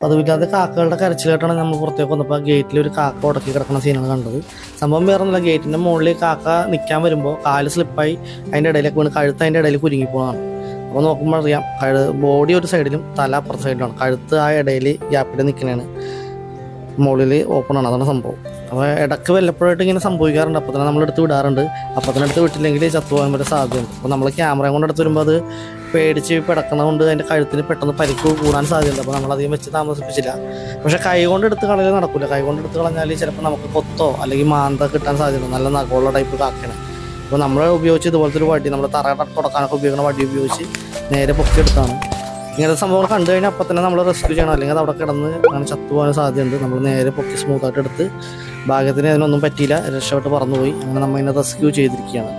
പതിവില്ലാതെ കാക്കകളുടെ കരച്ചിലായിട്ടാണ് നമ്മൾ പുറത്തേക്ക് വന്നപ്പോൾ ഗേറ്റിൽ ഒരു കാക്ക ഉടക്കി കിടക്കുന്ന സീനാണ് കണ്ടത് സംഭവം വേറെ ഒന്നുമില്ല ഗേറ്റിൻ്റെ മുകളിൽ കാക്ക നിൽക്കാൻ വരുമ്പോൾ കാല് സ്ലിപ്പായി അതിൻ്റെ ഇടയിലേക്ക് വീണ് കഴുത്ത് അതിൻ്റെ ഇടയിൽ കുരുങ്ങി പോകുന്നതാണ് അപ്പോൾ നോക്കുമ്പോൾ അറിയാം കഴു ബോഡി ഒരു സൈഡിലും തല അപ്പുറത്തെ സൈഡിലാണ് കഴുത്ത് ആ ഇടയിൽ ഗ്യാപ്പിൽ നിൽക്കുന്നതാണ് മുകളിൽ ഓപ്പൺ ആണ് അതാണ് സംഭവം അപ്പോൾ ഇടയ്ക്ക് വല്ലപ്പോഴായിട്ട് ഇങ്ങനെ സംഭവിക്കാറുണ്ട് അപ്പോൾ തന്നെ നമ്മളെടുത്ത് വിടാറുണ്ട് അപ്പോൾ തന്നെ എടുത്ത് വിട്ടില്ലെങ്കിൽ ചത്തുപോകാൻ വരെ സാധ്യതയുണ്ട് അപ്പോൾ നമ്മൾ ക്യാമറയും കൊണ്ട് എടുത്ത് വരുമ്പോൾ അത് പേടിച്ച് പിടക്കണതുകൊണ്ട് അതിൻ്റെ കഴുത്തിന് പെട്ടെന്ന് പരിക്ക് കൂടാൻ സാധ്യതയുണ്ട് അപ്പോൾ നമ്മൾ അധികം വെച്ച് താമസിപ്പിച്ചില്ല പക്ഷേ കൈ കൊണ്ട് എടുത്ത് കളയൽ നടക്കില്ല കൈ കൊണ്ട് എടുത്ത് കളഞ്ഞാൽ ചിലപ്പോൾ നമുക്ക് കൊത്തോ അല്ലെങ്കിൽ മാന്ത കിട്ടാൻ സാധ്യതയുണ്ട് നല്ല നഖമുള്ള ടൈപ്പ് കാക്കയാണ് അപ്പോൾ നമ്മൾ ഉപയോഗിച്ച് ഇതുപോലത്തെ ഒരു വടി നമ്മൾ തറ തുടക്കാനൊക്കെ ഉപയോഗിക്കുന്ന വടി ഉപയോഗിച്ച് നേരെ പൊക്കിയെടുത്താണ് ഇങ്ങനത്തെ സംഭവങ്ങൾ കണ്ടു കഴിഞ്ഞാൽ അപ്പം തന്നെ നമ്മൾ റെസ്ക്യൂ ചെയ്യണം അല്ലെങ്കിൽ അത് അവിടെ കിടന്ന് അങ്ങനെ ചത്തുപോകാൻ സാധ്യതയുണ്ട് നമ്മൾ നേരെ പൊക്കി സ്മൂത്തായിട്ട് എടുത്ത് ഭാഗ്യത്തിന് അതിനൊന്നും പറ്റിയില്ല രക്ഷപ്പെട്ട് പറന്നുപോയി അങ്ങനെ നമ്മൾ അതിനെ റെസ്ക്യൂ ചെയ്തിരിക്കുകയാണ്